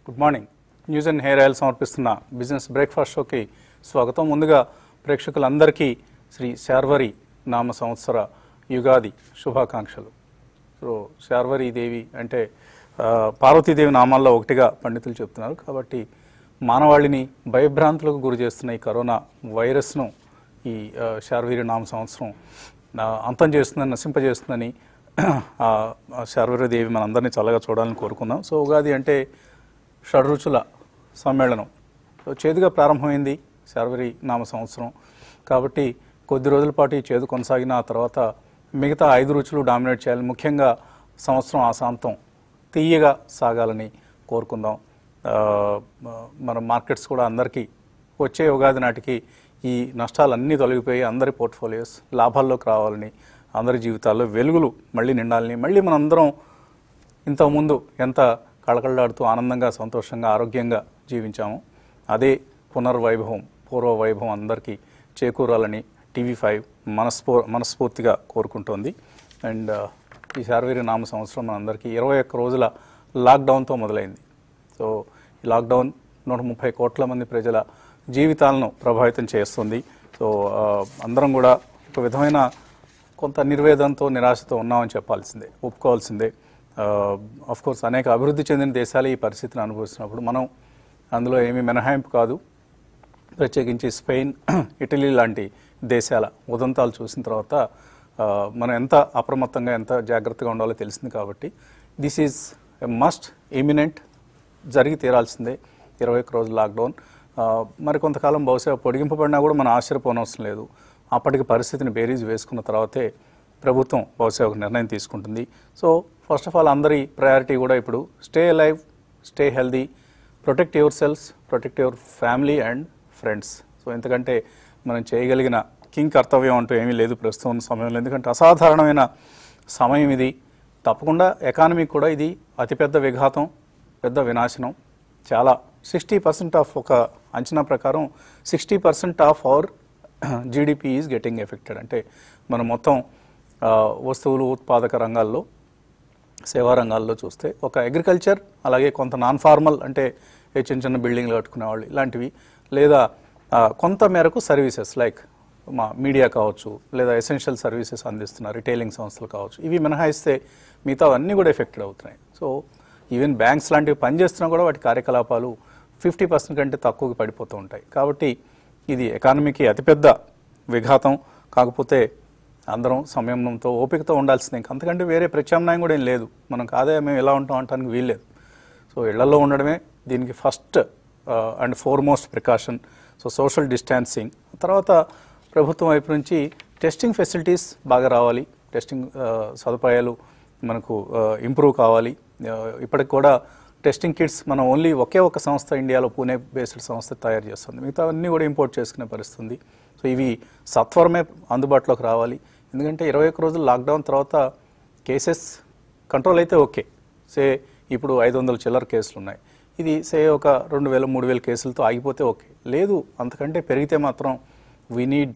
Good morning news and hair oil సమర్పిస్తున్న business breakfast షోకి స్వాగతం ముందుగా ప్రేక్షకులందరికీ శ్రీ శార్వరి నామ సంవత్సర యుగాది శుభాకాంక్షలు సో శార్వరి దేవి అంటే ఆ, పార్వతీదేవి నామాల్లో ఒకటిగా పండితులు చెప్తున్నారు కాబట్టి మానవాళిని భయభ్రాంతులకు గురి చేస్తున్న ఈ కరోనా వైరస్ను ఈ ఆ, శార్వరి నామ సంవత్సరం ఆ, అంతం చేస్తుందని నశింపజేస్తుందని ఆ ఆ శార్వరీదేవి మనందరినీ చల్లగా చూడాలని కోరుకుందాం సో ఉగాది అంటే షడ్రుచుల సమ్మేళనం సో చేదుగా ప్రారంభమైంది శార్వరి నామ సంవత్సరం కాబట్టి కొద్ది రోజుల పాటు ఈ చేదు కొనసాగిన ఆ తర్వాత మిగతా ఐదు రుచులు డామినేట్ చేయాలి ముఖ్యంగా సంవత్సరం ఆశాంతం తీయగా సాగాలని కోరుకుందాం ఆ, మన మార్కెట్స్ కూడా అందరికీ వచ్చే ఉగాది నాటికి ఈ నష్టాలన్నీ తొలగిపోయి అందరి పోర్ట్ఫోలియోస్ లాభాల్లోకి రావాలని అందరి జీవితాల్లో వెలుగులు మళ్ళీ నిండాలని మళ్ళీ మనందరం ఇంతకుముందు ఎంత కళకళలాడుతూ ఆనందంగా సంతోషంగా ఆరోగ్యంగా జీవించాము అదే పునర్వైభవం పూర్వ వైభవం అందరికీ చేకూరాలని టీవీ ఫైవ్ మనస్ఫూ మనస్ఫూర్తిగా కోరుకుంటోంది అండ్ ఈ శార్వీరి నామ సంవత్సరం మనందరికీ ఇరవై ఒక్క రోజుల లాక్డౌన్తో మొదలైంది సో ఈ లాక్డౌన్ నూట ముప్పై కోట్ల మంది ప్రజల జీవితాలను ప్రభావితం చేస్తుంది సో ఆ, అందరం కూడా ఒక విధమైన కొంత నిర్వేదంతో నిరాశతో ఉన్నామని చెప్పాల్సిందే ఒప్పుకోవాల్సిందే ఆఫ్ కోర్స్ అనేక అభివృద్ధి చెందిన దేశాలు ఈ పరిస్థితిని అనుభవిస్తున్నప్పుడు మనం అందులో ఏమీ మినహాయింపు కాదు ప్రత్యేకించి స్పెయిన్ ఇటలీ లాంటి దేశాల ఉదంతాలు చూసిన తర్వాత ఆ, మనం ఎంత అప్రమత్తంగా ఎంత జాగ్రత్తగా ఉండాలో తెలిసింది కాబట్టి this is a must imminent జరిగి తీరాల్సిందే ఇరవై ఒక్క రోజులు లాక్డౌన్ ఆ, మరి కొంతకాలం బహుశా పొడిగింపబడినా కూడా మనం ఆశ్చర్యపోనవసరం లేదు అప్పటికి పరిస్థితిని బేరీజ్ వేసుకున్న తర్వాతే ప్రభుత్వం బహుశా ఒక నిర్ణయం తీసుకుంటుంది సో ఫస్ట్ ఆఫ్ ఆల్ అందరి ప్రయారిటీ కూడా ఇప్పుడు stay live stay healthy protect your cells protect your family and friends so ఎందుకంటే మనం చేయగలిగిన కింగ్ కర్తవ్యం అంటూ ఏమీ లేదు ప్రస్తుతం ఉన్న సమయంలో ఎందుకంటే అసాధారణమైన సమయం ఇది తప్పకుండా ఎకానమీకి కూడా ఇది అతిపెద్ద విఘాతం పెద్ద వినాశనం చాలా సిక్స్టీ పర్సెంట్ ఆఫ్ ఒక అంచనా ప్రకారం sixty percent of our GDP is getting affected అంటే మనం మొత్తం ఆ, వస్తువులు ఉత్పాదక రంగాల్లో సేవా రంగాల్లో చూస్తే ఒక అగ్రికల్చర్ అలాగే కొంత నాన్ ఫార్మల్ అంటే ఏ చిన్న చిన్న బిల్డింగ్లు కట్టుకునే వాళ్ళు ఇలాంటివి లేదా ఆ, కొంత మేరకు సర్వీసెస్ లైక్ మా మీడియా కావచ్చు లేదా ఎసెన్షియల్ సర్వీసెస్ అందిస్తున్న రిటైలింగ్ సంస్థలు కావచ్చు ఇవి మినహాయిస్తే మిగతా అన్నీ కూడా ఎఫెక్టెడ్ అవుతున్నాయి సో ఈవెన్ బ్యాంక్స్ లాంటివి పనిచేస్తున్నా కూడా వాటి కార్యకలాపాలు ఫిఫ్టీ పర్సెంట్ కంటే తక్కువకి పడిపోతూ ఉంటాయి కాబట్టి ఇది ఎకానమీకి అతిపెద్ద విఘాతం కాకపోతే అందరం సంయమనంతో ఓపికతో ఉండాల్సిందే ఇంక అంతకంటే వేరే ప్రత్యామ్నాయం కూడా ఏం లేదు మనం కాదే మేము ఎలా ఉంటాం అంటానికి వీల్లేదు సో ఇళ్లలో ఉండడమే దీనికి first and foremost precaution so social distancing తర్వాత ప్రభుత్వం వైపు నుంచి టెస్టింగ్ ఫెసిలిటీస్ బాగా రావాలి టెస్టింగ్ సదుపాయాలు మనకు ఇంప్రూవ్ కావాలి ఆ, ఇప్పటికి కూడా టెస్టింగ్ కిట్స్ మనం ఓన్లీ ఒకే ఒక సంస్థ ఇండియాలో పూణే బేస్డ్ సంస్థ తయారు చేస్తుంది మిగతా అన్నీ కూడా ఇంపోర్ట్ చేసుకునే పరిస్థితి ఉంది సో ఇవి సత్వరమే అందుబాటులోకి రావాలి ఎందుకంటే ఇరవై ఒక్క రోజులు లాక్డౌన్ తర్వాత కేసెస్ కంట్రోల్ అయితే ఓకే సే ఇప్పుడు ఐదు వందల చిల్లర కేసులు ఉన్నాయి ఇది సే ఒక రెండు వేల మూడు వేల కేసులతో ఆగిపోతే ఓకే లేదు అంతకంటే పెరిగితే మాత్రం we need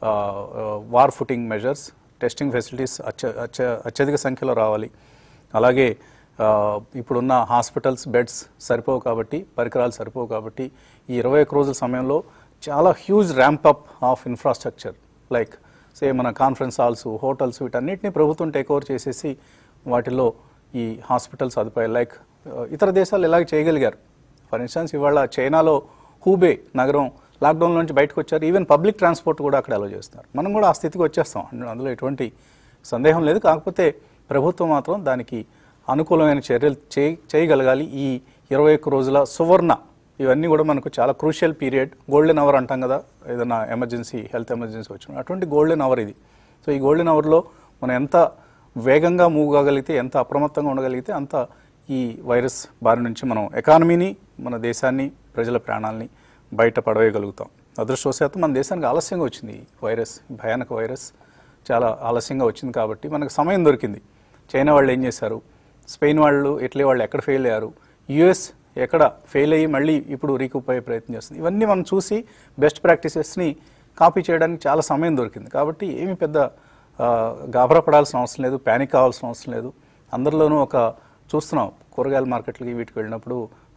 war footing measures testing facilities అత్య అత్య అత్యధిక సంఖ్యలో రావాలి అలాగే ఆ, ఇప్పుడున్న హాస్పిటల్స్ బెడ్స్ సరిపోవు కాబట్టి పరికరాలు సరిపోవు కాబట్టి ఈ ఇరవై ఒక్క రోజుల సమయంలో చాలా huge ramp up of infrastructure like say మన కాన్ఫరెన్స్ హాల్స్ హోటల్స్ వీటన్నిటిని ప్రభుత్వం టేక్ ఓవర్ చేసేసి వాటిలో ఈ హాస్పిటల్ సదుపాయాలు లైక్ ఇతర దేశాలు ఇలాగ చేయగలిగారు ఫర్ ఇన్స్టాన్స్ ఇవాళ చైనాలో హూబే నగరం లాక్డౌన్ నుంచి బయటకు వచ్చారు ఈవెన్ పబ్లిక్ ట్రాన్స్పోర్ట్ కూడా అక్కడ అలో చేస్తున్నారు మనం కూడా ఆ స్థితికి వచ్చేస్తాం అందు- అందులో ఎటువంటి సందేహం లేదు కాకపోతే ప్రభుత్వం మాత్రం దానికి అనుకూలమైన చర్యలు చేయ చేయగలగాలి ఈ ఇరవై ఒక్క రోజుల సువర్ణ ఇవన్నీ కూడా మనకు చాలా క్రూషియల్ పీరియడ్ గోల్డెన్ అవర్ అంటాం కదా ఏదైనా ఎమర్జెన్సీ హెల్త్ ఎమర్జెన్సీ వచ్చిన అటువంటి గోల్డెన్ అవర్ ఇది సో ఈ గోల్డెన్ అవర్లో మనం ఎంత వేగంగా మూవ్ కాగలిగితే ఎంత అప్రమత్తంగా ఉండగలిగితే అంత ఈ వైరస్ బారి నుంచి మనం ఎకానమీని మన దేశాన్ని ప్రజల ప్రాణాలని బయట పడవేయగలుగుతాం అదృష్టవశాత్తు మన దేశానికి ఆలస్యంగా వచ్చింది ఈ వైరస్ ఈ భయానక వైరస్ చాలా ఆలస్యంగా వచ్చింది కాబట్టి మనకు సమయం దొరికింది చైనా వాళ్ళు ఏం చేశారు స్పెయిన్ వాళ్ళు ఇటలీ వాళ్ళు ఎక్కడ ఫెయిల్ అయ్యారు యుఎస్ ఎక్కడ ఫెయిల్ అయ్యి మళ్ళీ ఇప్పుడు రీకూప్ అయ్యే ప్రయత్నం చేస్తుంది ఇవన్నీ మనం చూసి బెస్ట్ ప్రాక్టీసెస్ని కాపీ చేయడానికి చాలా సమయం దొరికింది కాబట్టి ఏమి పెద్ద ఆ, గాబరా పడాల్సిన అవసరం లేదు ప్యానిక్ కావాల్సిన అవసరం లేదు అందరిలోనూ ఒక చూస్తున్నాం కూరగాయల మార్కెట్లకి వీటికి వెళ్ళినప్పుడు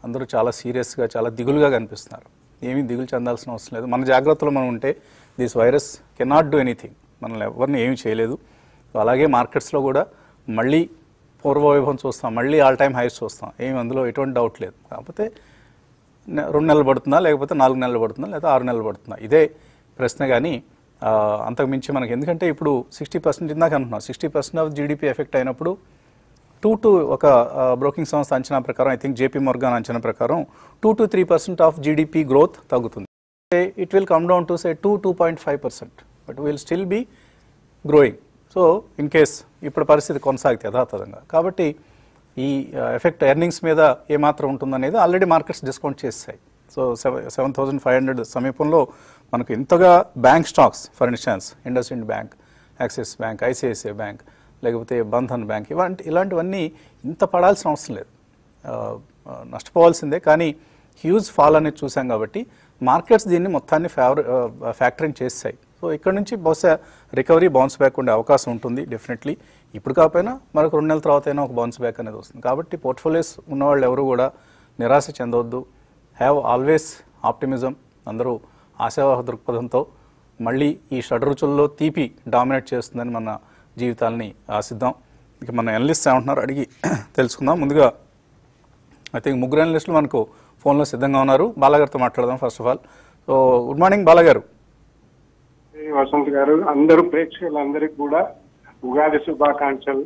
అందరూ చాలా సీరియస్గా చాలా దిగులుగా కనిపిస్తున్నారు ఏమీ దిగులు చెందాల్సిన అవసరం లేదు మన జాగ్రత్తలో మనం ఉంటే this virus cannot do anything మనల్ని ఎవరిని ఏమీ చేయలేదు సో అలాగే మార్కెట్స్లో కూడా మళ్ళీ పూర్వవైభవం చూస్తాం మళ్ళీ ఆల్ టైమ్ హైస్ చూస్తాం ఏమి అందులో ఎటువంటి డౌట్ లేదు కాకపోతే నె- రెండు నెలలు పడుతుందా లేకపోతే నాలుగు నెలలు పడుతుందా లేదా ఆరు నెలలు పడుతుందా ఇదే ప్రశ్న కానీ ఆ, అంతకు మించి మనకి ఎందుకంటే ఇప్పుడు సిక్స్టీ పర్సెంట్ ఇందాక అంటున్నాం sixty percent of GDP effect అయినప్పుడు టూ టు ఒక బ్రోకింగ్ సంస్థ అంచనా ప్రకారం ఐ థింక్ జేపీ మొర్గాన్ అంచనా ప్రకారం two to three percent of GDP growth తగ్గుతుంది it will come down to say two two point five percent but will still be growing so in case ఇప్పుడు పరిస్థితి కొనసాగితే యథాతథంగా కాబట్టి ఈ ఎఫెక్ట్ ఎర్నింగ్స్ మీద ఏమాత్రం ఉంటుందనేది ఆల్రెడీ మార్కెట్స్ డిస్కౌంట్ చేస్తాయి so seven seven thousand five hundred సమీపంలో మనకు ఇంతగా bank stocks for instance IndusInd bank Axis bank ICICI bank లేకపోతే బంధన్ బ్యాంక్ ఇలాంటి ఇలాంటివన్నీ ఇంత పడాల్సిన అవసరం లేదు ఆ, ఆ, నష్టపోవాల్సిందే కానీ హ్యూజ్ ఫాల్ అనేది చూసాం కాబట్టి మార్కెట్స్ దీన్ని మొత్తాన్ని ఫేవర్ ఫ్యాక్టరింగ్ చేస్తాయి సో ఇక్కడ నుంచి బహుశా రికవరీ బౌన్స్ బ్యాక్ ఉండే అవకాశం ఉంటుంది డెఫినెట్లీ ఇప్పుడు కాకపోయినా మరొక రెండు నెలల తర్వాత అయినా ఒక బౌన్స్ బ్యాక్ అనేది వస్తుంది కాబట్టి పోర్ట్ఫోలియోస్ ఉన్నవాళ్ళు ఎవరు కూడా నిరాశ చెందవద్దు హ్యావ్ ఆల్వేస్ ఆప్టిమిజం అందరూ ఆశావాహ దృక్పథంతో మళ్ళీ ఈ షడ్రుచుల్లో తీపి డామినేట్ చేస్తుందని మన జీవితాలని ఆశిద్దాం ఇక మన ఎనలిస్ట్ ఏమంటున్నారు అడిగి తెలుసుకుందాం ముందుగా ఐ థింక్ ముగ్గురు అనలిస్టులు మనకు ఫోన్లో సిద్ధంగా ఉన్నారు బాలాగారితో మాట్లాడదాం first of all so good morning బాలాగారు శ్రీ వసంత్ గారు అందరూ ప్రేక్షకులందరికీ కూడా ఉగాది శుభాకాంక్షలు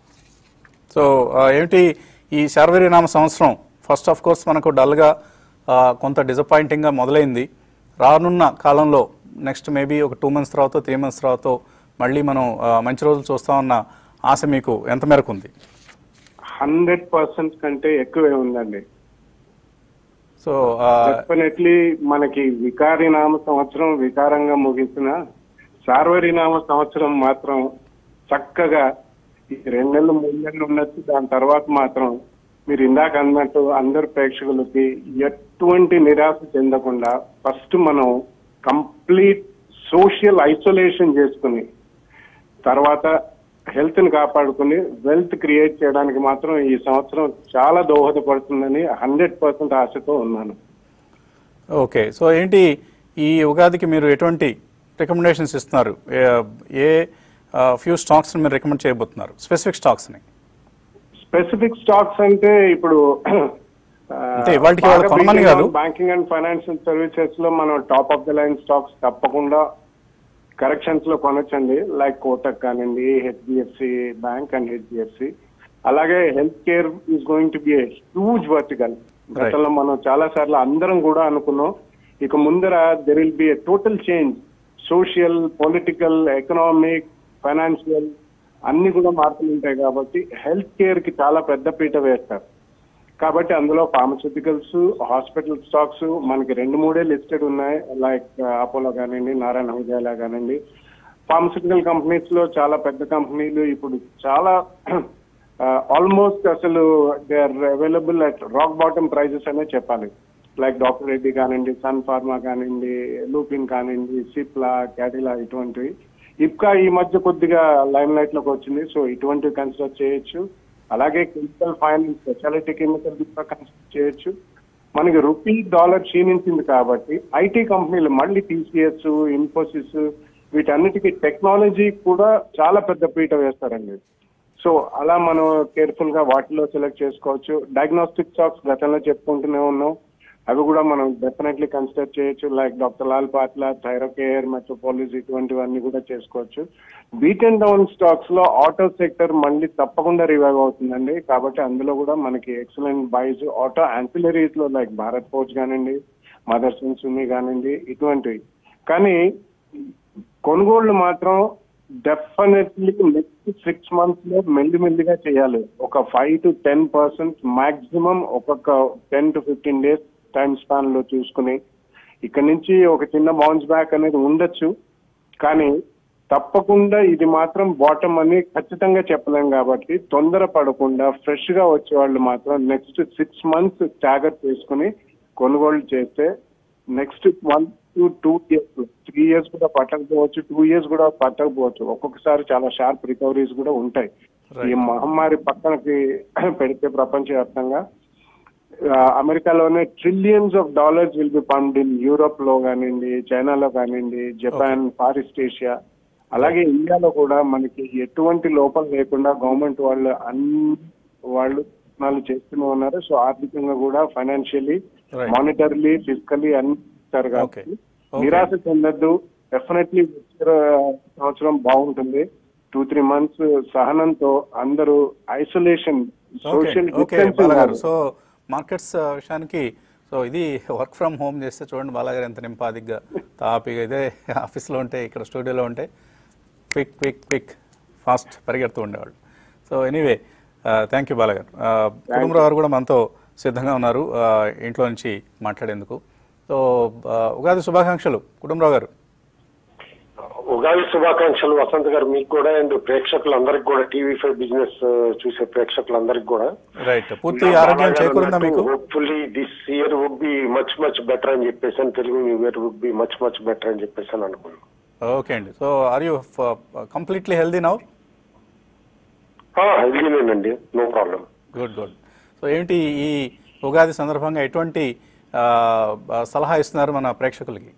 సో ఆ, ఏమిటి ఈ శార్వరి నామ సంవత్సరం ఫస్ట్ ఆఫ్ కోర్స్ మనకు డల్గా ఆ, కొంత డిసప్పాయింటింగ్గా మొదలైంది రానున్న కాలంలో నెక్స్ట్ మేబీ ఒక టూ మంత్స్ తర్వాత త్రీ మంత్స్ తర్వాత మళ్ళీ మనం ఆ, మంచి రోజులు చూస్తామన్న ఆశ మీకు ఎంత మేరకు ఉంది హండ్రెడ్ పర్సెంట్ కంటే ఎక్కువే ఉందండి సో ఆ, డెఫినెట్లీ మనకి వికారి నామ సంవత్సరం వికారంగా ముగిసిన సార్వరి నామ సంవత్సరం మాత్రం చక్కగా ఈ రెండు నెలలు మూడు నెలలు ఉన్నట్టు దాని తర్వాత మాత్రం మీరు ఇందాక అన్నట్టు అందరు ప్రేక్షకులకి ఎటువంటి నిరాశ చెందకుండా ఫస్ట్ మనం కంప్లీట్ సోషల్ ఐసోలేషన్ చేసుకుని తర్వాత హెల్త్ ని కాపాడుకుని వెల్త్ క్రియేట్ చేయడానికి మాత్రం ఈ సంవత్సరం చాలా దోహదపడుతుందని హండ్రెడ్ పర్సెంట్ ఆశతో ఉన్నాను ఓకే సో ఏంటి ఈ ఉగాదికి మీరు ఎటువంటి రికమెండేషన్స్ ఇస్తున్నారు ఏ- ఏ ఫ్యూ స్టాక్స్ మీరు రికమెండ్ చేయబోతున్నారు స్పెసిఫిక్ స్టాక్స్ని స్పెసిఫిక్ స్టాక్స్ అంటే ఇప్పుడు అంటే ఇవాళకి ఇవాళ కొనమని కాదు. బ్యాంకింగ్ అండ్ ఫైనాన్షియల్ సర్వీసెస్ లో మనం top of the line stocks తప్పకుండా కరెక్షన్స్ లో కొనొచ్చండి లైక్ కోటక్ కానివ్వండి హెచ్డిఎఫ్సి బ్యాంక్ అండ్ హెచ్డిఎఫ్సి అలాగే health care is going to be huge vertical గతంలో మనం చాలా సార్లు అందరం కూడా అనుకున్నాం ఇక ముందర there will be a total change social political economic financial అన్ని కూడా మార్పులు ఉంటాయి కాబట్టి హెల్త్ కేర్ కి చాలా పెద్ద పీట వేస్తారు కాబట్టి అందులో ఫార్మస్యూటికల్స్ హాస్పిటల్ స్టాక్స్ మనకి రెండు మూడే లిస్టెడ్ ఉన్నాయి లైక్ అపోలో కానివ్వండి నారాయణ హృదయాల కానివ్వండి ఫార్మస్యూటికల్ కంపెనీస్ లో చాలా పెద్ద కంపెనీలు ఇప్పుడు చాలా ఆల్మోస్ట్ అసలు they are available at rock bottom prices అనే చెప్పాలి లైక్ డాక్టర్ రెడ్డి కానివ్వండి సన్ ఫార్మా కానివ్వండి లూపిన్ కానివ్వండి సిప్లా క్యాటిలా ఇటువంటివి ఇప్కా ఈ మధ్య కొద్దిగా లైమ్ లైట్ లోకి వచ్చింది సో ఇటువంటివి కన్సిడర్ చేయొచ్చు అలాగే కెమికల్ ఫైనాన్స్ స్పెషాలిటీ కెమికల్ కూడా కన్సిడర్ చేయొచ్చు మనకి రూపీ డాలర్ క్షీణించింది కాబట్టి ఐటీ కంపెనీలు మళ్ళీ టీసీఎస్ ఇన్ఫోసిస్ వీటన్నిటికీ టెక్నాలజీ కూడా చాలా పెద్ద పీట వేస్తారండి సో అలా మనం కేర్ఫుల్ గా వాటిలో సెలెక్ట్ చేసుకోవచ్చు డయాగ్నోస్టిక్ స్టాక్స్ గతంలో చెప్పుకుంటూనే ఉన్నాం అవి కూడా మనం డెఫినెట్లీ కన్సిడర్ చేయొచ్చు లైక్ డాక్టర్ లాల్ పాట్ల థైరోకేర్ మెట్రోపాలిస్ ఇటువంటివన్నీ కూడా చేసుకోవచ్చు బీట్ అండ్ డౌన్ స్టాక్స్ లో ఆటో సెక్టర్ మళ్ళీ తప్పకుండా రివైవ్ అవుతుందండి కాబట్టి అందులో కూడా మనకి ఎక్సలెంట్ బైస్ ఆటో ఆన్సిలరీస్ లో లైక్ భారత్ ఫోర్జ్ కానివ్వండి మదర్సన్ సుమి కానివ్వండి ఇటువంటివి కానీ కొనుగోళ్లు మాత్రం డెఫినెట్లీ నెక్స్ట్ సిక్స్ మంత్స్ లో మెల్లిమెల్లిగా చేయాలి ఒక five to ten percent maximum ఒక్కొక్క ten to fifteen days time span లో చూసుకుని ఇక్కడ నుంచి ఒక చిన్న బౌన్స్ బ్యాక్ అనేది ఉండొచ్చు కానీ తప్పకుండా ఇది మాత్రం బాటమ్ అని ఖచ్చితంగా చెప్పలేం కాబట్టి తొందర పడకుండా ఫ్రెష్ గా వచ్చే వాళ్ళు మాత్రం నెక్స్ట్ సిక్స్ మంత్స్ స్టాగర్ చేసుకుని కొనుగోలు చేస్తే next one to two years three years కూడా పట్టకపోవచ్చు టూ ఇయర్స్ కూడా పట్టకపోవచ్చు ఒక్కొక్కసారి చాలా షార్ప్ రికవరీస్ కూడా ఉంటాయి ఈ మహమ్మారి పక్కనకి పెడితే ప్రపంచవ్యాప్తంగా ఆ, అమెరికాలోనే trillions of dollars will be pumped in Europe లో కానివ్వండి చైనాలో కానివ్వండి జపాన్ ఫార్ ఈస్ట్ ఏషియా అలాగే ఇండియాలో కూడా మనకి ఎటువంటి లోపం లేకుండా గవర్నమెంట్ వాళ్ళు అన్ని వాళ్ళు ప్రయత్నాలు చేస్తూనే ఉన్నారు సో ఆర్థికంగా కూడా ఫైనాన్షియల్లీ Right. మానిటర్లీ ఫిజికల్లీ అన్ని ఇస్తారు కాబట్టి Okay. Okay. నిరాశ చెందద్దు డెఫినెట్లీ సంవత్సరం బాగుంటుంది టూ త్రీ మంత్స్ సహనంతో అందరూ ఐసోలేషన్ ఓకే సోషల్ ఓకే బాలగారు సో మార్కెట్స్ ఆ, విషయానికి సో ఇది వర్క్ ఫ్రమ్ హోమ్ చేస్తే చూడండి బాలగారు ఎంత నింపాదిగ్గా తాపిగా ఇదే ఆఫీస్లో ఉంటే ఇక్కడ స్టూడియోలో ఉంటే క్విక్ క్విక్ క్విక్ ఫాస్ట్ పరిగెడుతూ ఉండేవాళ్ళు సో ఎనీవే థ్యాంక్ యూ బాలగారు కుటుంబరావు గారు కూడా మనతో సిద్ధంగా ఉన్నారు ఆ, ఇంట్లో నుంచి మాట్లాడేందుకు సో ఆ, ఉగాది శుభాకాంక్షలు కుటుంబరావు గారు ఉగాది శుభాకాంక్షలు వసంత్ గారు మీకు కూడా అండ్ ప్రేక్షకులందరికి కూడా టీవీ ఫైవ్ బిజినెస్ చూసే ప్రేక్షకులందరికి కూడా రైట్ పూర్తి ఆరోగ్యం చేకూరిందా మీకు hopefully this year would be much much better అని చెప్పేసి అని Telugu new year would be much much better అని చెప్పేసి అని అనుకున్నాను ఓకే అండి so are you completely healthy now హెల్దీనేనండి no problem good good so ఏంటి ఈ ఉగాది సందర్భంగా ఎటువంటి ఆ, ఆ, సలహా ఇస్తున్నారు మన ప్రేక్షకులకి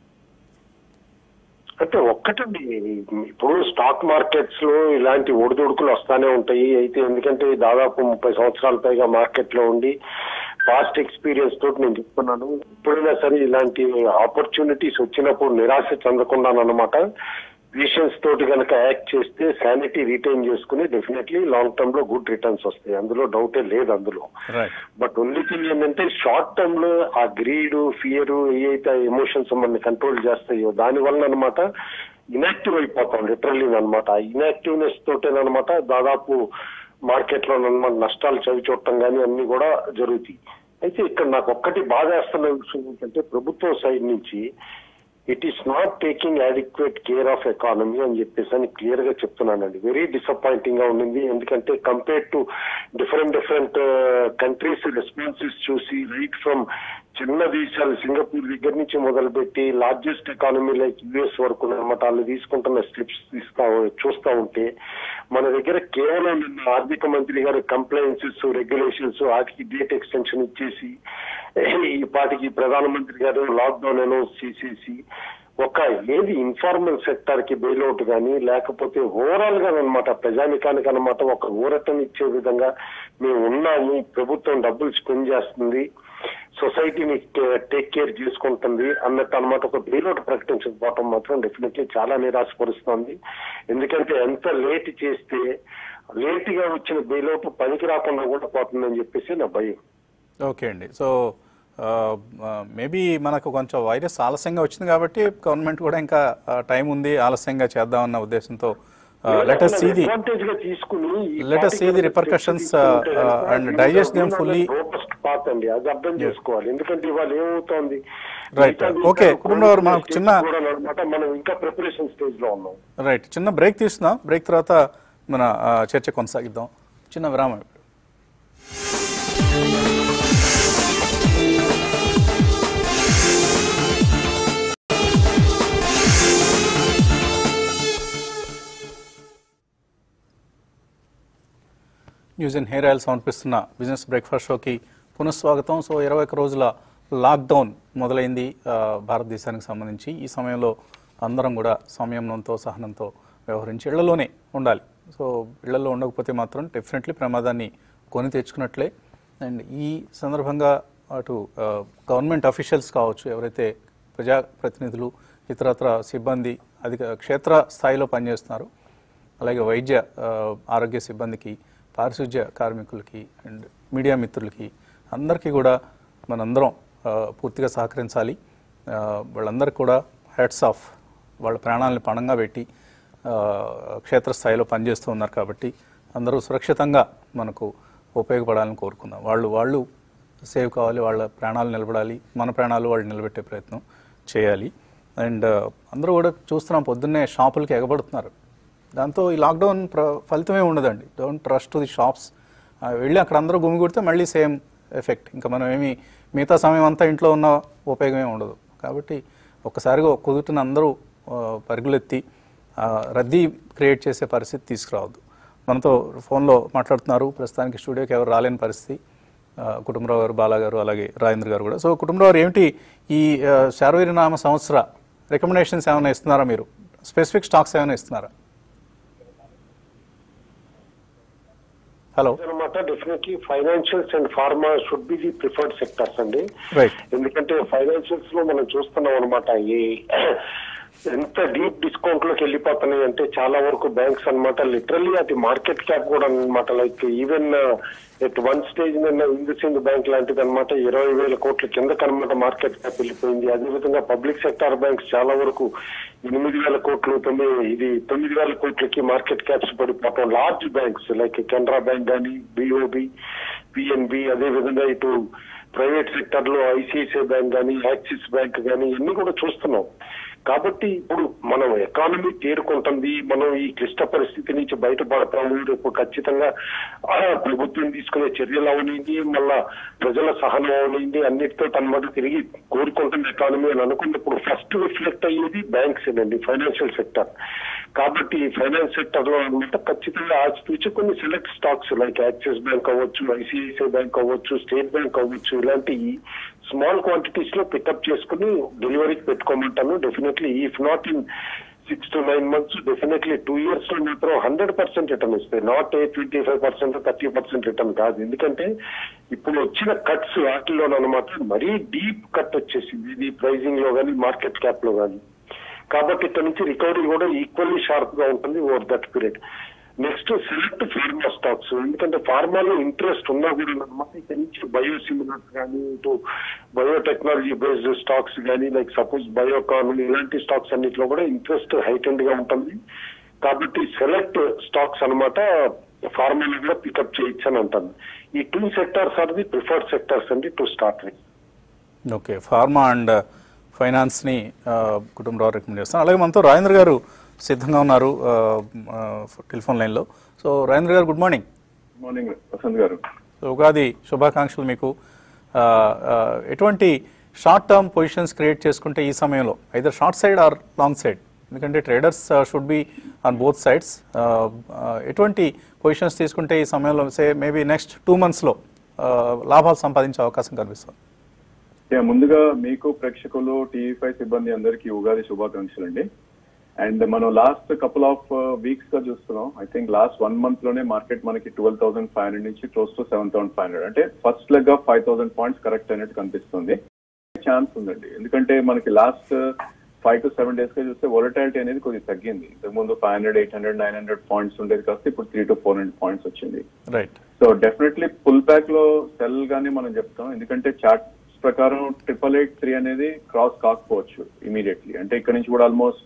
అంటే ఒక్కటండి ఇప్పుడు స్టాక్ మార్కెట్స్ లో ఇలాంటి ఒడిదుడుకులు వస్తానే ఉంటాయి అయితే ఎందుకంటే దాదాపు ముప్పై సంవత్సరాల పైగా మార్కెట్ లో ఉండి పాస్ట్ ఎక్స్పీరియన్స్ తోటి నేను చెప్తున్నాను ఎప్పుడైనా సరే ఇలాంటి ఆపర్చునిటీస్ వచ్చినప్పుడు నిరాశ చెందకుండానమాట పేషెన్స్ తోటి కనుక యాక్ట్ చేస్తే శానిటీ రిటైన్ చేసుకుని డెఫినెట్లీ లాంగ్ టర్మ్ లో గుడ్ రిటర్న్స్ వస్తాయి అందులో డౌటే లేదు అందులో రైట్ బట్ ఓన్లీ థింగ్ ఏంటంటే షార్ట్ టర్మ్ లో ఆ గ్రీడ్ ఫియర్ ఏవైతే ఎమోషన్స్ మనల్ని కంట్రోల్ చేస్తాయో దాని వల్ల అనమాట ఇనాక్టివ్ అయిపోతాం లిటరల్లీ అనమాట ఆ ఇనాక్టివ్నెస్ తోటేనమాట దాదాపు మార్కెట్ లో అనమాట నష్టాలు చవి చూడటం కానీ అన్ని కూడా జరుగుతాయి అయితే ఇక్కడ నాకు ఒక్కటి బాధేస్తున్న విషయం ఏంటంటే ప్రభుత్వం సైడ్ నుంచి it is not taking adequate care of economy అని చెప్పేసి అని క్లియర్ గా చెప్తున్నానండి వెరీ డిసప్పాయింటింగ్ గా ఉండింది ఎందుకంటే compare to different different countries responses చూసి రైట్ ఫ్రమ్ చిన్న దేశాలు సింగపూర్ దగ్గర నుంచి మొదలుపెట్టి లార్జెస్ట్ ఎకానమీ లైక్ యుఎస్ వరకు అనమాట వాళ్ళు తీసుకుంటున్న స్టెప్స్ తీస్తా చూస్తా ఉంటే మన దగ్గర కేవలం నిన్న ఆర్థిక మంత్రి గారు కంప్లైన్సెస్ రెగ్యులేషన్స్ వాటికి డేట్ ఎక్స్టెన్షన్ ఇచ్చేసి ఈ పాటికి ప్రధానమంత్రి గారు లాక్డౌన్ అనౌన్స్ చేసేసి ఒక ఏది ఇన్ఫార్మల్ సెక్టర్ కి బెయిల్అవుట్ కానీ లేకపోతే ఓవరాల్ గా అనమాట ప్రజానికానికి అనమాట ఒక ఊరటం ఇచ్చే విధంగా మేము ఉన్నాము ప్రభుత్వం డబ్బులు స్పెండ్ చేస్తుంది సొసైటీని టేక్ కేర్ చేసుకుంటుంది అన్నట్టు అనమాట ఒక బెయిల్అవుట్ ప్రకటించకపోవటం మాత్రం డెఫినెట్లీ చాలా నిరాశపరుస్తోంది ఎందుకంటే ఎంత లేట్ చేస్తే లేట్ గా వచ్చిన బెయిల్అవుట్ పనికి రాకుండా కూడా పోతుందని చెప్పేసి నా భయం ఓకే అండి సో మేబీ మనకు కొంచెం వైరస్ ఆలస్యంగా వచ్చింది కాబట్టి గవర్నమెంట్ కూడా ఇంకా టైం ఉంది ఆలస్యంగా చేద్దామన్న ఉద్దేశంతో లెటెస్ట్ సీ ది అడ్వాంటేజ్ గా తీసుకుని ఈ Let us see the particular repercussions, steps uh, తీసుకుంటే uh, కనుక and we digest are them going on fully. a robust path అండి అది అర్థం చేసుకోవాలి ఎందుకంటే ఇవాళ ఏమవుతోంది Right. Okay. కుటుంబం వారు మనకు చిన్న- అనమాట మనం ఇంకా ప్రిపరేషన్ స్టేజ్ లో ఉన్నాం రైట్ చిన్న బ్రేక్ తీసుకుందాం బ్రేక్ తర్వాత మన ఆ, చర్చ కొనసాగిద్దాం చిన్న విరామం ఇప్పుడు న్యూస్ అండ్ హెయిర్ ఆయిల్ సమర్పిస్తున్న బిజినెస్ బ్రేక్ఫాస్ట్ షోకి పునఃస్వాగతం సో ఇరవై ఒక్క రోజుల లాక్డౌన్ మొదలైంది ఆ, భారతదేశానికి సంబంధించి ఈ సమయంలో అందరం కూడా సంయమనంతో సహనంతో వ్యవహరించి ఇళ్లలోనే ఉండాలి సో ఇళ్లలో ఉండకపోతే మాత్రం డెఫినెట్లీ ప్రమాదాన్ని కొని తెచ్చుకున్నట్లే అండ్ ఈ సందర్భంగా అటు ఆ, గవర్నమెంట్ అఫీషియల్స్ కావచ్చు ఎవరైతే ప్రజాప్రతినిధులు ఇతరత్ర సిబ్బంది అధిక క్షేత్ర స్థాయిలో పనిచేస్తున్నారు అలాగే వైద్య ఆ, ఆరోగ్య సిబ్బందికి పారిశుధ్య కార్మికులకి అండ్ మీడియా మిత్రులకి అందరికీ కూడా మనందరం ఆ, పూర్తిగా సహకరించాలి ఆ, వాళ్ళందరికీ కూడా హెడ్స్ ఆఫ్ వాళ్ళ ప్రాణాలను పణంగా పెట్టి ఆ, క్షేత్రస్థాయిలో పనిచేస్తూ ఉన్నారు కాబట్టి అందరూ సురక్షితంగా మనకు ఉపయోగపడాలని కోరుకుందాం వాళ్ళు వాళ్ళు సేవ్ కావాలి వాళ్ళ ప్రాణాలు నిలబడాలి మన ప్రాణాలు వాళ్ళు నిలబెట్టే ప్రయత్నం చేయాలి అండ్ అందరూ కూడా చూస్తున్నాం పొద్దున్నే షాపులకి ఎగబడుతున్నారు దాంతో ఈ లాక్డౌన్ ప్ర ఫలితమే ఉండదండి don't trust to the shops వెళ్ళి అక్కడ అందరూ గుమిగూడితే మళ్ళీ సేమ్ ఎఫెక్ట్ ఇంకా మనం ఏమి మిగతా సమయం అంతా ఇంట్లో ఉన్న ఉపయోగమే ఉండదు కాబట్టి ఒక్కసారిగా కుదుటిన అందరూ ఆ, పరుగులెత్తి ఆ, రద్దీ క్రియేట్ చేసే పరిస్థితి తీసుకురావద్దు మనతో ఫోన్లో మాట్లాడుతున్నారు ప్రస్తుతానికి స్టూడియోకి ఎవరు రాలేని పరిస్థితి ఆ, కుటుంబరావు గారు బాలా గారు అలాగే రాజేంద్ర గారు కూడా సో కుటుంబరావు గారు ఏమిటి ఈ ఆ, శార్వరి నామ సంవత్సర రికమెండేషన్స్ ఏమైనా ఇస్తున్నారా మీరు స్పెసిఫిక్ స్టాక్స్ ఏమైనా ఇస్తున్నారా హలో అనమాట definitely financials and pharma should be the preferred sectors అండి రైట్ ఎందుకంటే ఫైనాన్షియల్స్ లో మనం చూస్తున్నాం అనమాట ఈ ఎంత డీప్ డిస్కౌంట్ లోకి వెళ్ళిపోతున్నాయి అంటే చాలా వరకు బ్యాంక్స్ అన్నమాట లిటరల్లీ అది మార్కెట్ క్యాప్ కూడా అనమాట like even at one stage నిన్న ఇండస్ఇండ్ బ్యాంక్ లాంటిది అనమాట ఇరవై వేల కోట్ల కిందకి అనమాట మార్కెట్ క్యాప్ వెళ్ళిపోయింది అదేవిధంగా పబ్లిక్ సెక్టార్ బ్యాంక్స్ చాలా వరకు ఎనిమిది వేల కోట్లు తొమ్మిది ఇది తొమ్మిది వేల కోట్లకి మార్కెట్ క్యాప్స్ పడిపోవటం large banks like Canara bank కానీ బిఓబి పిఎన్బి అదే విధంగా ఇటు ప్రైవేట్ సెక్టర్ లో ఐసిఐసిఐ బ్యాంక్ కానీ యాక్సిస్ బ్యాంక్ కానీ ఇవన్నీ కూడా చూస్తున్నాం కాబట్టి ఇప్పుడు మనం ఎకానమీ తేరుకుంటుంది మనం ఈ క్లిష్ట పరిస్థితి నుంచి బయటపడతాము రేపు ఖచ్చితంగా ఆ, ప్రభుత్వం తీసుకునే చర్యలు అవనింది మళ్ళా ప్రజల సహనం అవనింది అన్నిటితో తనమాట తిరిగి కోరుకుంటుంది ఎకానమీ అని అనుకున్నప్పుడు ఫస్ట్ రిఫ్లెక్ట్ అయ్యేది బ్యాంక్స్ అండి ఫైనాన్షియల్ సెక్టర్ కాబట్టి ఫైనాన్స్ సెక్టర్ లో అనమాట ఖచ్చితంగా ఆచితూచి కొన్ని select stocks like Axis bank అవ్వచ్చు ఐసిఐసిఐ బ్యాంక్ అవ్వచ్చు స్టేట్ బ్యాంక్ అవ్వచ్చు ఇలాంటి స్మాల్ క్వాంటిటీస్ లో పికప్ చేసుకుని డెలివరీకి పెట్టుకోమంటాను definitely if not in six to nine months definitely two years లో మాత్రం హండ్రెడ్ పర్సెంట్ రిటర్న్ ఇస్తాయి not a twenty five percent thirty percent return కాదు ఎందుకంటే ఇప్పుడు వచ్చిన కట్స్ వాటిలో అనమాట మరీ డీప్ కట్ వచ్చేసింది ఇది ప్రైజింగ్ లో కానీ మార్కెట్ క్యాప్ లో కానీ కాబట్టి ఇక్కడ నుంచి రికవరీ కూడా ఈక్వల్లీ షార్ప్ గా ఉంటుంది over that period next select pharma stocks ఎందుకంటే ఫార్మాలో ఇంట్రెస్ట్ ఉన్నా కూడా అనమాట ఇక్కడ నుంచి బయోసిమిలర్స్ కానీ ఇటు బయోటెక్నాలజీ బేస్డ్ స్టాక్స్ కానీ లైక్ సపోజ్ బయోకాన్ ఇలాంటి స్టాక్స్ అన్నిటిలో కూడా ఇంట్రెస్ట్ హైటెండ్ గా ఉంటుంది కాబట్టి సెలెక్ట్ స్టాక్స్ అన్నమాట ఫార్మాలో కూడా పికప్ చేయొచ్చు అని అంటాను ఈ two sectors are the preferred sectors అండి to start with okay pharma and ఫైనాన్స్ని ఆ, కుటుంబరావు రికమెండ్ చేస్తాను అలాగే మనతో రాజేంద్ర గారు సిద్ధంగా ఉన్నారు ఆ, ఆ, టెలిఫోన్ లైన్లో సో రాజేంద్ర గారు గుడ్ మార్నింగ్ మార్నింగ్ వసంత్ గారు సో ఉగాది శుభాకాంక్షలు మీకు ఆ, ఆ, ఎటువంటి షార్ట్ టర్మ్ పొజిషన్స్ క్రియేట్ చేసుకుంటే ఈ సమయంలో either short side or long side ఎందుకంటే traders should be on both sides ఎటువంటి పొజిషన్స్ తీసుకుంటే ఈ సమయంలో సే మేబీ నెక్స్ట్ టూ మంత్స్లో లాభాలు సంపాదించే అవకాశం కనిపిస్తుంది యా, ముందుగా మీకు ప్రేక్షకులు టీవీ ఫైవ్ సిబ్బంది అందరికీ ఉగాది శుభాకాంక్షలు అండి అండ్ మనం లాస్ట్ కపుల్ ఆఫ్ వీక్స్ గా చూస్తున్నాం I think last one month లోనే మార్కెట్ మనకి ట్వెల్వ్ థౌసండ్ ఫైవ్ హండ్రెడ్ నుంచి close to seven thousand five hundred అంటే first leg of five thousand points correct అయినట్టు కనిపిస్తుంది ఛాన్స్ ఉందండి ఎందుకంటే మనకి last five to seven days గా చూస్తే వొలటాలిటీ అనేది కొద్దిగా తగ్గింది ఇంతకుముందు five hundred eight hundred nine hundred points ఉండేది కాస్త ఇప్పుడు three to four hundred points వచ్చింది right so definitely pull back లో సెల్ గానే మనం చెప్తాం ఎందుకంటే చార్ట్ ప్రకారం ట్రిపుల్ ఎయిట్ త్రీ అనేది క్రాస్ కాకపోవచ్చు ఇమీడియట్లీ అంటే ఇక్కడ నుంచి కూడా almost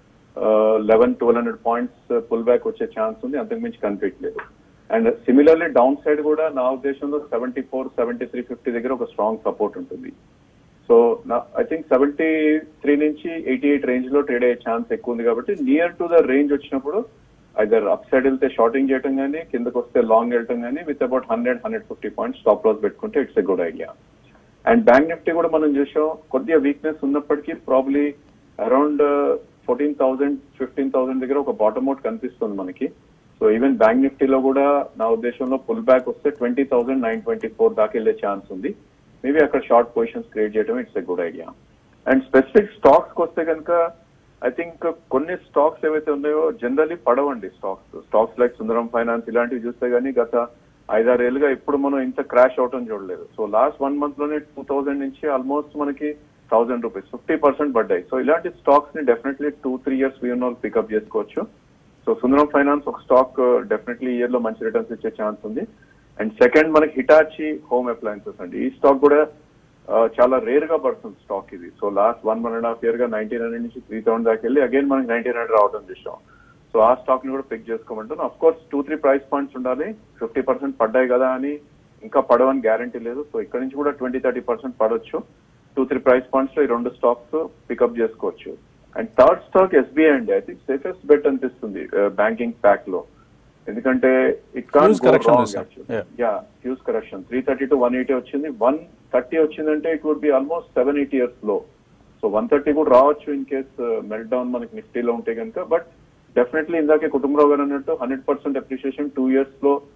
eleven twelve hundred points pull back వచ్చే ఛాన్స్ ఉంది అంతకుమించి కనిపించలేదు అండ్ సిమిలర్లీ డౌన్ సైడ్ కూడా నా ఉద్దేశంలో seventy four seventy three fifty దగ్గర ఒక స్ట్రాంగ్ సపోర్ట్ ఉంటుంది so I think seventy three నుంచి ఎయిటీ ఎయిట్ రేంజ్ లో ట్రేడ్ అయ్యే ఛాన్స్ ఎక్కువ ఉంది కాబట్టి నియర్ టు ద రేంజ్ వచ్చినప్పుడు ఐదర్ అప్ సైడ్ వెళ్తే షార్టింగ్ చేయడం కానీ కిందకు వస్తే లాంగ్ వెళ్ళటం కానీ with about hundred hundred fifty points stop loss పెట్టుకుంటే it's a good idea and bank Nifty కూడా మనం చూసాం కొద్దిగా వీక్నెస్ ఉన్నప్పటికీ probably around fourteen thousand fifteen thousand దగ్గర ఒక బాటమ్ అవుట్ కనిపిస్తుంది మనకి సో ఈవెన్ బ్యాంక్ నిఫ్టీలో కూడా నా ఉద్దేశంలో పుల్ బ్యాక్ వస్తే twenty thousand nine twenty four దాకా వెళ్ళే ఛాన్స్ ఉంది మేబీ అక్కడ షార్ట్ పొజిషన్స్ క్రియేట్ చేయడం it's a good idea and specific stocks వస్తే కనుక ఐ థింక్ కొన్ని స్టాక్స్ ఏవైతే ఉన్నాయో జనరలీ పడవండి stocks stocks like Sundaram Finance ఇలాంటివి చూస్తే గానీ గత ఐదారేళ్లుగా ఇప్పుడు మనం ఇంత క్రాష్ అవటం చూడలేదు సో లాస్ట్ వన్ మంత్ లోనే టూ థౌసండ్ నుంచి ఆల్మోస్ట్ మనకి థౌసండ్ రూపీస్ ఫిఫ్టీ పర్సెంట్ పడ్డాయి సో ఇలాంటి స్టాక్స్ ని డెఫినెట్లీ టూ త్రీ ఇయర్స్ వాళ్ళు పికప్ చేసుకోవచ్చు సో సుందరం ఫైనాన్స్ ఒక స్టాక్ డెఫినెట్లీ ఇయర్ లో మంచి రిటర్న్స్ ఇచ్చే ఛాన్స్ ఉంది అండ్ సెకండ్ మనకి హిటాచి హోమ్ అప్లయన్సెస్ అండి ఈ స్టాక్ కూడా ఆ, చాలా రేర్ గా పడుతుంది స్టాక్ ఇది so last one one and half year గా నైన్టీన్ హండ్రెడ్ నుంచి త్రీ థౌసండ్ దాకా వెళ్ళి అగైన్ మనకి నైన్టీన్ హండ్రెడ్ రావడం చూసాం సో ఆ స్టాక్ ని కూడా పిక్ చేసుకోమంటాను of course two three price points ఉండాలి ఫిఫ్టీ పర్సెంట్ పడ్డాయి కదా అని ఇంకా పడవని గ్యారంటీ లేదు సో ఇక్కడ నుంచి కూడా ట్వంటీ థర్టీ పర్సెంట్ పడవచ్చు టూ త్రీ ప్రైస్ పాయింట్స్ లో ఈ రెండు స్టాక్స్ పికప్ చేసుకోవచ్చు అండ్ థర్డ్ స్టాక్ ఎస్బీఐ అండి ఐ థింక్ సేఫెస్ట్ బెట్ అనిపిస్తుంది బ్యాంకింగ్ ప్యాక్ లో ఎందుకంటే it Huge correction this time. Yeah. Yeah huge correction three thirty to one eighty వచ్చింది వన్ థర్టీ వచ్చిందంటే it would be almost seven eight years లో so one thirty కూడా రావచ్చు in case melt down మనకి నిఫ్టీలో ఉంటే కనుక బట్ డెఫినెట్లీ ఇందాకే కుటుంబరావు గారు అన్నట్టు hundred percent appreciation two years లో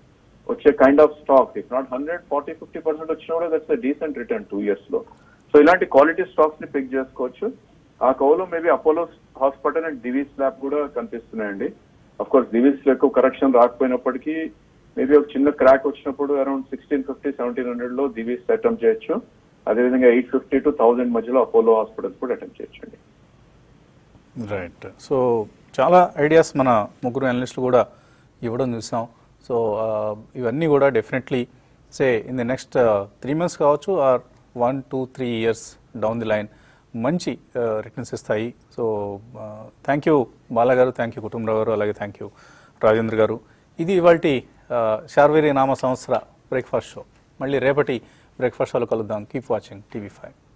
వచ్చే kind of stock if not hundred forty fifty percent వచ్చినా కూడా that's decent return two years లో సో ఇలాంటి క్వాలిటీ స్టాక్స్ ని పిక్ చేసుకోవచ్చు ఆ కౌలో maybe Apollo hospital and Divi's lab కూడా కనిపిస్తున్నాయండి అఫ్ కోర్స్ డివీస్ లో ఎక్కువ కరెక్షన్ రాకపోయినప్పటికీ మేబీ ఒక చిన్న క్రాక్ వచ్చినప్పుడు around sixteen fifty seventeen hundred లో దివీస్ అటెంప్ట్ చేయొచ్చు అదేవిధంగా ఎయిట్ ఫిఫ్టీ టు థౌసండ్ మధ్యలో అపోలో హాస్పిటల్స్ కూడా అటెంప్ట్ చేయొచ్చు అండి రైట్ సో చాలా ఐడియాస్ మన ముగ్గురు అనలిస్టులు కూడా ఇవ్వడం చూసాం సో ఇవన్నీ కూడా definitely say in the next three months కావచ్చు or one two three years down the line మంచి రిటర్న్స్ ఇస్తాయి so thank you Bala garu thank you Kutumbarao గారు అలాగే థ్యాంక్ యూ రాజేంద్ర గారు ఇది ఇవాళ శార్వేరి నామ సంవత్సర బ్రేక్ఫాస్ట్ షో మళ్ళీ రేపటి బ్రేక్ఫాస్ట్ షోలో కలుద్దాం కీప్ వాచింగ్ టీవీ ఫైవ్